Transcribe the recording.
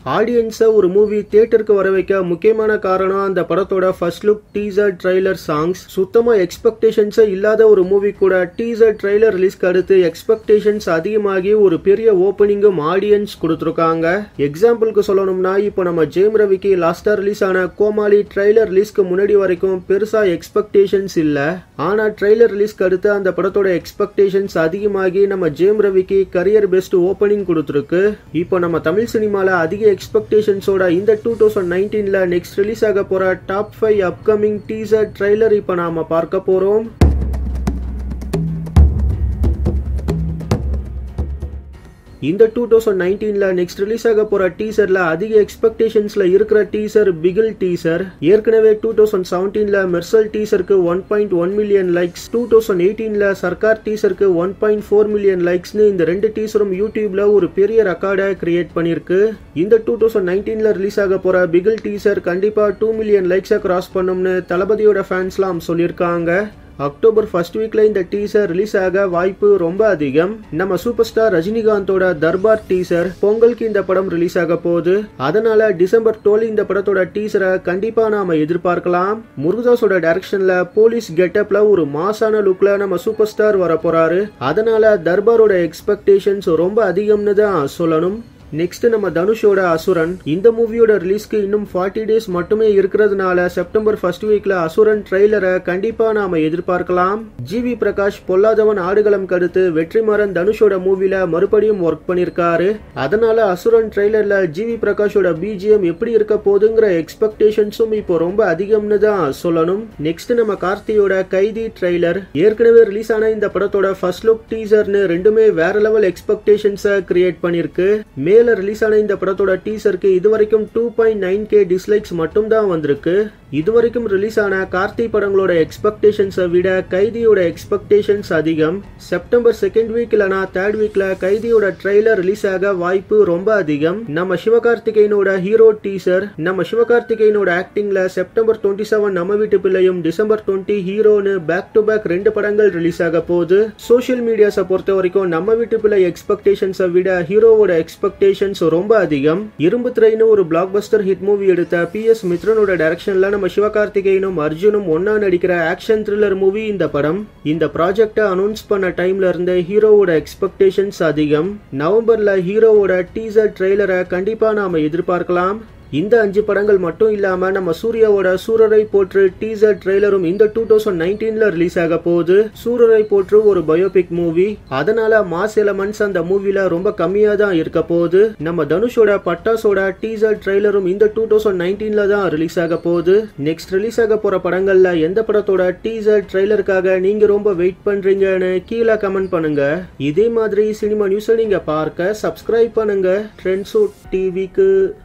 ஆடியன்ஸை ஒரு மூவி தியேட்டருக்கு வர வைக்க முக்கியமான காரணம் அந்த படத்தோட first look teaser trailer songs சுத்தமா எக்ஸ்பெக்டேஷன்ஸே இல்லாத ஒரு மூவி கூட டீசர் ட்ரைலர் ரிலீஸ்க்கு அடுத்து எக்ஸ்பெக்டேஷன்ஸ் அதிகமாகி ஒரு பெரிய ஓப்பனிங்கும் ஆடியன்ஸ் கொடுத்துருக்காங்க எக்ஸாம்பிளுக்கு சொல்லணும்னா இப்போ நம்ம ஜெயம் ரவிக்கு லாஸ்டா ரிலீஸ் ஆன கோமாளி ட்ரைலர் ரிலீஸ்க்கு முன்னாடி வரைக்கும் பெருசா எக்ஸ்பெக்டேஷன்ஸ் இல்ல ஆனா ட்ரைலர் ரிலீஸ்க்கு அடுத்து அந்த படத்தோட எக்ஸ்பெக்டேஷன்ஸ் அதிகமாகி நம்ம ஜெயம் ரவிக்கு கரியர் பெஸ்ட் ஓப்பனிங் கொடுத்துருக்கு இப்போ நம்ம தமிழ் சினிமால அதிக எக்ஸ்பெக்டேஷன்ஸோட இந்த டூ தௌசண்ட் நைன்டீன்ல நெக்ஸ்ட் ரிலீஸ் ஆக போற top five upcoming teaser trailer இப்போ நாம பார்க்க போறோம் இந்த டூ தௌசண்ட் நைன்டீன்ல நெக்ஸ்ட் ரிலீஸ் ஆக போற டீசர்ல அதிக எக்ஸ்பெக்டேஷன்ஸ்ல இருக்கிற டீசர் பிகில் டீசர் ஏற்கனவே டூ தௌசண்ட் செவன்டீன்ல மெர்சல் டீசருக்கு one point one million likes two thousand எயிட்டீன்ல சர்க்கார் டீசருக்கு ஒன் பாயிண்ட் ஃபோர் மில்லியன் லைக்ஸ்னு இந்த ரெண்டு டீசரும் யூடியூப்ல ஒரு பெரிய ரெக்கார்டை கிரியேட் பண்ணிருக்கு இந்த டூ தௌசண்ட் நைன்டீன்ல ரிலீஸ் ஆக போற பிகில் டீசர் கண்டிப்பா டூ மில்லியன் லைக்ஸை கிராஸ் பண்ணும்னு தளபதியோட ஃபேன்ஸ்லாம் சொல்லியிருக்காங்க அக்டோபர் ஃபர்ஸ்ட் வீக்ல இந்த டீசர் ரிலீஸ் ஆக வாய்ப்பு ரொம்ப அதிகம் நம்ம சூப்பர் ஸ்டார் ரஜினிகாந்தோட தர்பார் டீசர் பொங்கலுக்கு இந்த படம் ரிலீஸ் ஆக போகுது அதனால டிசம்பர் டுவெல் இந்த படத்தோட டீசரை கண்டிப்பா நாம எதிர்பார்க்கலாம் முருகதாஸோட டைரக்ஷன்ல போலீஸ் கெட்டப்ல ஒரு மாசான லுக்ல நம்ம சூப்பர் ஸ்டார் வர போறாரு அதனால தர்பாரோட எக்ஸ்பெக்டேஷன்ஸ் ரொம்ப அதிகம்னு தான் சொல்லணும் நெக்ஸ்ட் நம்ம தனுஷோட அசுரன் இந்த மூவியோட ரிலீஸ்க்கு இன்னும் ஃபார்ட்டி டேஸ் மட்டுமே இருக்கிறதுனால செப்டம்பர் ஃபர்ஸ்ட் வீக்ல அசுரன் ட்ரெய்லரை கண்டிப்பா நாம எதிர்பார்க்கலாம் ஜிவி பிரகாஷ் பொல்லாதவன் ஆடுகளம் கடுத்து வெற்றிமாறன் தனுஷோட மூவில மறுபடியும் ஒர்க் பண்ணிருக்காரு அதனால அசுரன் ட்ரெய்லர்ல ஜிவி பிரகாஷோட பிஜிஎம் எப்படி இருக்க போகுதுங்கிற எக்ஸ்பெக்டேஷன்ஸும் இப்போ ரொம்ப அதிகம்னு தான் சொல்லணும் நெக்ஸ்ட் நம்ம கார்த்தியோட கைதி ட்ரெய்லர் ஏற்கனவே ரிலீஸ் ஆன இந்த படத்தோட ஃபர்ஸ்ட் லுக் டீசர்னு ரெண்டுமே வேற லெவல் எக்ஸ்பெக்டேஷன்ஸை கிரியேட் பண்ணிருக்கு மேல ரிலீஸ் ஆன இந்த படத்தோட டீசருக்கு இதுவரைக்கும் two point nine K dislikes மட்டும் தான் வந்திருக்கு இதுவரைக்கும் ரிலீஸ் ஆன கார்த்தி படங்களோட எக்ஸ்பெக்டேஷன்ஸை விட கைதியோட எக்ஸ்பெக்டேஷன்ஸ் அதிகம் செப்டம்பர் செகண்ட் வீக் இல்லனா தேர்ட் வீக்ல கைதியோட ட்ரெய்லர் ரிலீஸ் ஆக வாய்ப்பு ரொம்ப அதிகம் நம்ம சிவகார்த்திகேயனோட ஹீரோ டீசர் நம்ம சிவகார்த்திகேயனோட ஆக்டிங்ல செப்டம்பர் டுவெண்ட்டி செவன் நம்ம வீட்டு பிள்ளையும் டிசம்பர் டுவெண்ட்டி ஹீரோன்னு பேக் டு பேக் ரெண்டு படங்கள் ரிலீஸ் ஆக போகுது சோஷியல் மீடியாஸை பொறுத்த வரைக்கும் நம்ம வீட்டு பிள்ளை எக்ஸ்பெக்டேஷன்ஸை விட ஹீரோவோட எக்ஸ்பெக்டேஷன்ஸ் ரொம்ப அதிகம் இரும்பு திரைன்னு ஒரு பிளாக் பஸ்டர் ஹிட் மூவி எடுத்த பி எஸ் மித்ரனோட டைரக்ஷன்ல நம்ம சிவகார்த்திகேயனும் அர்ஜுனும் ஒன்னா நடிக்கிற ஆக்ஷன் த்ரில்லர் மூவி இந்த படம் இந்த ப்ராஜெக்டை அனௌன்ஸ் பண்ண டைம்ல இருந்த ஹீரோவோட எக்ஸ்பெக்டேஷன்ஸ் அதிகம் நவம்பர்ல ஹீரோவோட டீசர் ட்ரெய்லரை கண்டிப்பா நாம எதிர்பார்க்கலாம் இந்த அஞ்சு படங்கள் மட்டும் இல்லாம நம்ம சூர்யாவோட சூரரை போற்று டீசர் ட்ரெய்லரும் இந்த டூ தௌசண்ட் நைன்டீன்ல ரிலீஸ் ஆக போகுது சூரரை போற்று ஒரு பயோபிக் மூவி அதனால மாஸ் எலமெண்ட்ஸ் அந்த மூவில ரொம்ப கம்மியா தான் இருக்க போகுது நம்ம தனுஷோட பட்டாசோட டீசர் ட்ரெய்லரும் இந்த டூ தௌசண்ட் நைன்டீன்ல தான் ரிலீஸ் ஆக போகுது நெக்ஸ்ட் ரிலீஸ் ஆக போற படங்கள்ல எந்த படத்தோட டீசர் ட்ரெய்லருக்காக நீங்க ரொம்ப வெயிட் பண்றீங்கன்னு கீழே கமெண்ட் பண்ணுங்க இதே மாதிரி சினிமா நியூஸை நீங்க பார்க்க சப்ஸ்கிரைப் பண்ணுங்க ட்ரெண்ட்ஸோ டிவிக்கு